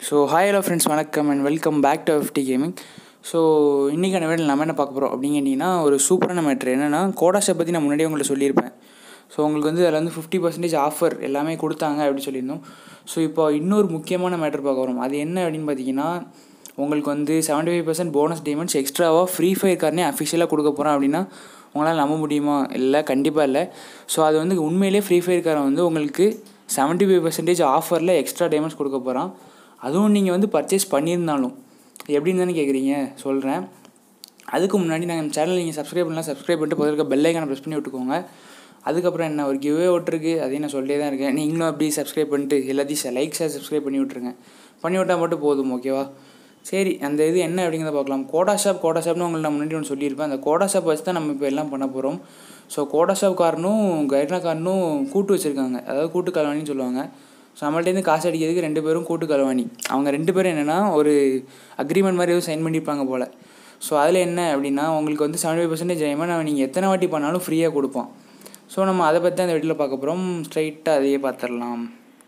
so hi hello friends வணக்கம் and welcome back to FT gaming so இன்றைக்கான வேலை நம்ம என்ன பார்க்க போகிறோம் அப்படின்னு கேட்டிங்கன்னா ஒரு சூப்பரான மேட்ரு என்னென்னா கோடாஸை பற்றி நான் முன்னாடியே உங்களுக்கு சொல்லியிருப்பேன் ஸோ உங்களுக்கு வந்து அதில் வந்து ஃபிஃப்டி பர்சன்டேஜ் ஆஃபர் எல்லாமே கொடுத்தாங்க அப்படின்னு சொல்லியிருந்தோம் ஸோ இப்போ இன்னொரு முக்கியமான மேட்ரு பார்க்க வரோம் அது என்ன அப்படின்னு பார்த்தீங்கன்னா உங்களுக்கு வந்து seventy five percent bonus diamonds எக்ஸ்ட்ராவாக ஃப்ரீ ஃபயர் காரனே அஃபிஷியலாக கொடுக்க போகிறோம் அப்படின்னா உங்களால் நம்ப முடியுமா இல்லை கண்டிப்பாக இல்லை ஸோ அது வந்து உண்மையிலே ஃப்ரீ ஃபயர் காரன் வந்து உங்களுக்கு செவன்ட்டி ஃபைவ் பர்சன்டேஜ் ஆஃபரில் எக்ஸ்ட்ரா டேமெண்ட்ஸ் கொடுக்க போகிறான் அதுவும் நீங்கள் வந்து பர்ச்சேஸ் பண்ணியிருந்தாலும் எப்படின்னு தானே கேட்குறீங்க சொல்கிறேன் அதுக்கு முன்னாடி நாங்கள் நம்ம சேனல் நீங்கள் சப்ஸ்கிரைப் பண்ணலாம் சப்ஸ்கிரைப் பண்ணிட்டு பதிலுக்கு பெல் ஐக்கான ப்ரெஸ் பண்ணி விட்டுக்கோங்க அதுக்கப்புறம் என்ன ஒரு கிவ்வே விட்டுருக்கு அதையும் நான் சொல்லிட்டே தான் இருக்கேன் நீங்களும் அப்படி சப்ஸ்கிரைப் பண்ணிட்டு எல்லாத்தையும் லைக் ஷேர் சப்ஸ்கிரைப் பண்ணி விட்ருங்க பண்ணி விட்டால் மட்டும் போதும் ஓகேவா சரி அந்த இது என்ன அப்படிங்கிறத பார்க்கலாம் கோடா ஷாப் கோடா ஷாப்னு உங்களுக்கு நான் முன்னாடி ஒன்று சொல்லியிருப்பேன் அந்த கோடா ஷாப் வச்சு தான் நம்ம இப்போ எல்லாம் பண்ண போகிறோம் ஸோ கோடா ஷாப் காரனும் கைட்னா காரனும் கூட்டு வச்சுருக்காங்க அதாவது கூட்டு கலவாணின்னு சொல்லுவாங்க ஸோ நம்மள்டேருந்து காசு அடிக்கிறதுக்கு ரெண்டு பேரும் கூட்டு கலவாணி அவங்க ரெண்டு பேரும் என்னென்னா ஒரு அக்ரிமெண்ட் மாதிரி எதுவும் சைன் பண்ணியிருப்பாங்க போல் ஸோ அதில் என்ன அப்படின்னா உங்களுக்கு வந்து செவன்டி ஃபைவ் பர்சன்டேஜ் நான் நீங்கள் எத்தனை வாட்டி பண்ணாலும் ஃப்ரீயாக கொடுப்போம் ஸோ நம்ம அதை பற்றி அந்த வீட்டில் பார்க்க போகிறோம் ஸ்ட்ரைட்டாக அதையே பார்த்துடலாம்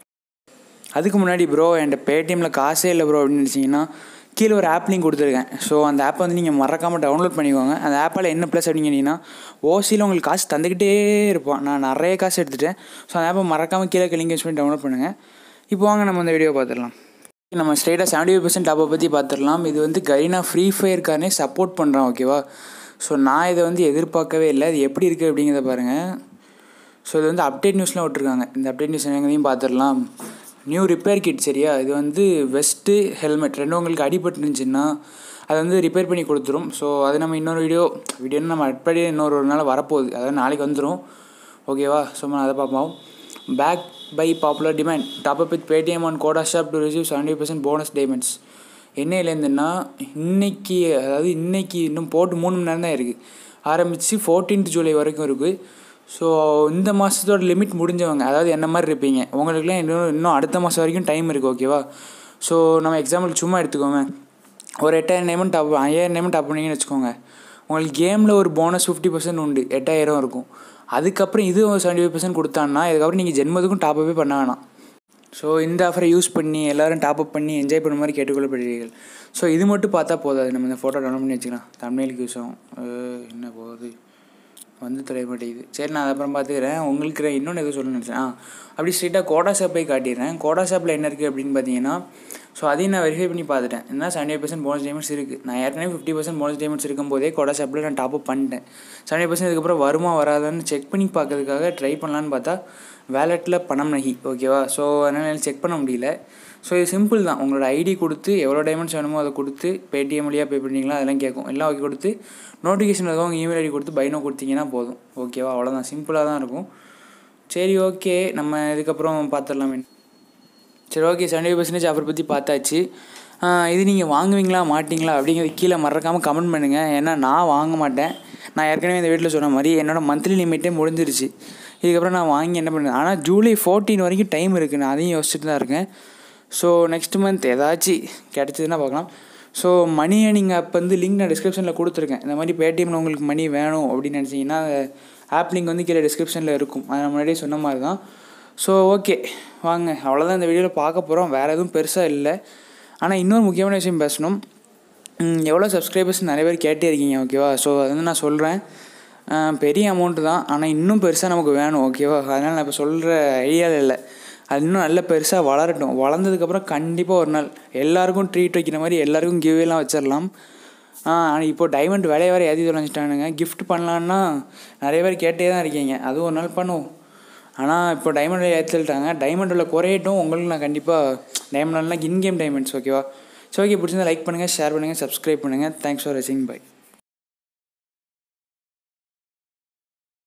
அதுக்கு முன்னாடி ப்ரோ என்கிட்ட பேடிஎம்மில் காசே இல்லை ப்ரோ அப்படின்னு நினச்சிங்கன்னா கீழே ஒரு ஆப் லிங்க் கொடுத்துருக்கேன் ஸோ அந்த ஆப்பை வந்து நீங்கள் மறக்காமல் டவுன்லோட் பண்ணிக்கோங்க அந்த ஆப்பால் என்ன ப்ளஸ் அப்படின்னு கேட்டிங்கன்னா ஓசியில் உங்களுக்கு காசு தந்துக்கிட்டே இருப்போம் நான் நிறைய காசு எடுத்துட்டேன் ஸோ அந்த ஆப்பை மறக்காமல் கீழே லிங்க் யூஸ் பண்ணி டவுன்லோட் பண்ணுங்கள் இப்போ வாங்க நம்ம அந்த வீடியோ பார்த்துடலாம் நம்ம ஸ்ட்ரெயிட்டாக செவன்டி ஃபைவ் பர்சன்ட் டாப்பை பற்றி பார்த்துடலாம் இது வந்து கரீனா ஃப்ரீ ஃபயர்க்காரனே சப்போர்ட் பண்ணுறான் ஓகேவா ஸோ நான் இதை வந்து எதிர்பார்க்கவே இல்லை அது எப்படி இருக்குது அப்படிங்கிறத பாருங்கள் ஸோ இது வந்து அப்டேட் நியூஸ்லாம் விட்ருக்காங்க இந்த அப்டேட் நியூஸ் எங்கேயும் பார்த்துடலாம் நியூ ரிப்பேர் கிட் சரியா இது வந்து வெஸ்ட்டு ஹெல்மெட் ரெண்டும் உங்களுக்கு அடிபட்டு இருந்துச்சுன்னா அதை வந்து ரிப்பேர் பண்ணி கொடுத்துரும் ஸோ அது நம்ம இன்னொரு வீடியோ வீடியோன்னு நம்ம அப்படியே இன்னொரு ஒரு நாள் வரப்போகுது அதாவது நாளைக்கு வந்துடும் ஓகேவா ஸோ நம்ம அதை பார்ப்போம் back by popular demand top up with Paytm on Codashop to receive seventy percent bonus diamonds என்னையிலேருந்துன்னா இன்னைக்கு அதாவது இன்னைக்கு இன்னும் போட்டு மூணு மணி நேரம் தான் இருக்குது ஆரம்பித்து ஃபோர்டீன்த் ஜூலை வரைக்கும் இருக்குது ஸோ இந்த மாதத்தோட லிமிட் முடிஞ்சவங்க அதாவது என்ன மாதிரி இருப்பீங்க உங்களுக்குலாம் இன்னும் இன்னும் அடுத்த மாதம் வரைக்கும் டைம் இருக்குது ஓகேவா ஸோ நம்ம எக்ஸாம்பிள் சும்மா எடுத்துக்கோங்க ஒரு எட்டாயிரம் நேமன் டாப் ஐயாயிரம் நேமன் டாப் பண்ணிங்கன்னு வச்சுக்கோங்க உங்களுக்கு கேமில் ஒரு போனஸ் ஃபிஃப்டி பர்சன்ட் உண்டு எட்டாயிரம் இருக்கும் அதுக்கப்புறம் இது ஒரு செவன்டி ஃபைவ் பர்சன்ட் கொடுத்தான்னா இதுக்கப்புறம் நீங்கள் ஜென்மத்துக்கும் டாப்பப்பே பண்ண வேணாம் ஸோ இந்த ஆஃபரை யூஸ் பண்ணி எல்லோரும் டாப்அப் பண்ணி என்ஜாய் பண்ண மாதிரி கேட்டுக்கொள்ளப்படுறீர்கள் ஸோ இது மட்டும் பார்த்தா போதாது நம்ம இந்த ஃபோட்டோ டவுன்லோட் பண்ணி வச்சுக்கலாம் தமிழுக்கு யூஸ் ஆகும் என்ன போகுது வந்து தொலைய மாட்டேங்குது சரி நான் அப்புறம் பார்த்துக்கிறேன் உங்களுக்கு இன்னொன்று எதுவும் சொல்லணும்னு நினச்சேன் ஆ அப்படி ஸ்ட்ரெயிட்டாக கோடா ஷாப் போய் காட்டிடுறேன் கோடா ஷாப்பில் என்ன இருக்குது அப்படின்னு பார்த்தீங்கன்னா ஸோ அதையும் நான் வெரிஃபை பண்ணி பார்த்துட்டேன் என்ன செவன்டி பர்சன்ட் போனஸ் டேமெண்ட்ஸ் இருக்குது நான் ஏற்கனவே ஃபிஃப்டி பர்சன்ட் போனஸ் டேமெண்ட்ஸ் இருக்கும்போதே கோடா ஷாப்பில் நான் டாப்அப் பண்ணிட்டேன் செவன்டி பர்சன்ட் இதுக்கப்புறம் வருமா வராதான்னு செக் பண்ணி பார்க்கறதுக்காக ட்ரை பண்ணலான்னு பார்த்தா வேலெட்டில் பணம் நகி ஓகேவா ஸோ அதனால் செக் பண்ண முடியல ஸோ இது சிம்பிள் தான் உங்களோட ஐடி கொடுத்து எவ்வளோ டைமண்ட்ஸ் வேணுமோ அதை கொடுத்து பேடிஎம் வழியாக பே பண்ணிங்களா அதெல்லாம் கேட்கும் எல்லாம் ஓகே கொடுத்து நோட்டிஃபிகேஷன் இருக்கும் உங்கள் இமெயில் ஐடி கொடுத்து பைனோ கொடுத்தீங்கன்னா போதும் ஓகேவா அவ்வளோதான் சிம்பிளாக தான் இருக்கும் சரி ஓகே நம்ம இதுக்கப்புறம் பார்த்துடலாமே சரி okay seventy five percentage offer பற்றி பார்த்தாச்சு இது நீங்கள் வாங்குவீங்களா மாட்டிங்களா அப்படிங்கிறது கீழே மறக்காமல் கமெண்ட் பண்ணுங்கள் ஏன்னா நான் வாங்க மாட்டேன் நான் ஏற்கனவே இந்த வீட்டில் சொன்ன மாதிரி என்னோடய மந்த்லி லிமிட்டே முடிஞ்சிருச்சு இதுக்கப்புறம் நான் வாங்கி என்ன பண்ணுறேன் ஆனால் ஜூலை ஃபோர்டீன் வரைக்கும் டைம் இருக்குது நான் அதையும் யோசிச்சுட்டு தான் இருக்கேன் ஸோ நெக்ஸ்ட் மந்த் ஏதாச்சும் கிடச்சதுன்னா பார்க்கலாம் ஸோ மணி ஏர்னிங் ஆப் வந்து லிங்க் நான் டிஸ்கிரிப்ஷனில் கொடுத்துருக்கேன் இந்த மாதிரி பேடிஎம்மில் உங்களுக்கு மணி வேணும் அப்படின்னு நினச்சிங்கன்னா ஆப் லிங்க் வந்து கீழே டிஸ்கிரிப்ஷனில் இருக்கும் அதை முன்னாடியே சொன்ன மாதிரி தான் ஸோ ஓகே வாங்க அவ்வளோதான் இந்த வீடியோவில் பார்க்க போகிறோம் வேறு எதுவும் பெருசாக இல்லை ஆனால் இன்னொரு முக்கியமான விஷயம் பேசணும் எவ்வளோ சப்ஸ்கிரைபர்ஸ் நிறைய பேர் கேட்டே இருக்கீங்க ஓகேவா ஸோ அது வந்து நான் சொல்கிறேன் பெரிய அமௌண்ட்டு தான் ஆனால் இன்னும் பெருசாக நமக்கு வேணும் ஓகேவா அதனால் நான் இப்போ சொல்கிற ஐடியாவில் இல்லை அது இன்னும் நல்ல பெருசாக வளரட்டும் வளர்ந்ததுக்கப்புறம் கண்டிப்பாக ஒரு நாள் எல்லாருக்கும் ட்ரீட் வைக்கிற மாதிரி எல்லாருக்கும் கிவ்வேலாம் வச்சிடலாம் ஆனால் இப்போ டைமண்ட் விலையை வேறு ஏற்றி தொலைஞ்சிட்டானுங்க கிஃப்ட் பண்ணலான்னா நிறைய பேர் கேட்டே தான் இருக்கீங்க அதுவும் ஒரு நாள் பண்ணுவோம் ஆனால் இப்போ டைமண்ட் விலை ஏற்றிட்டாங்க டைமண்ட் விலை குறையட்டும் உங்களுக்கு நான் கண்டிப்பாக டைமண்ட்லாம் இன்கேம் டைமண்ட்ஸ் ஓகேவா ஸோ ஓகே பிடிச்சிருந்தா லைக் பண்ணுங்கள் ஷேர் பண்ணுங்கள் சப்ஸ்கிரைப் பண்ணுங்கள் தேங்க்ஸ் ஃபார் வாட்சிங் பை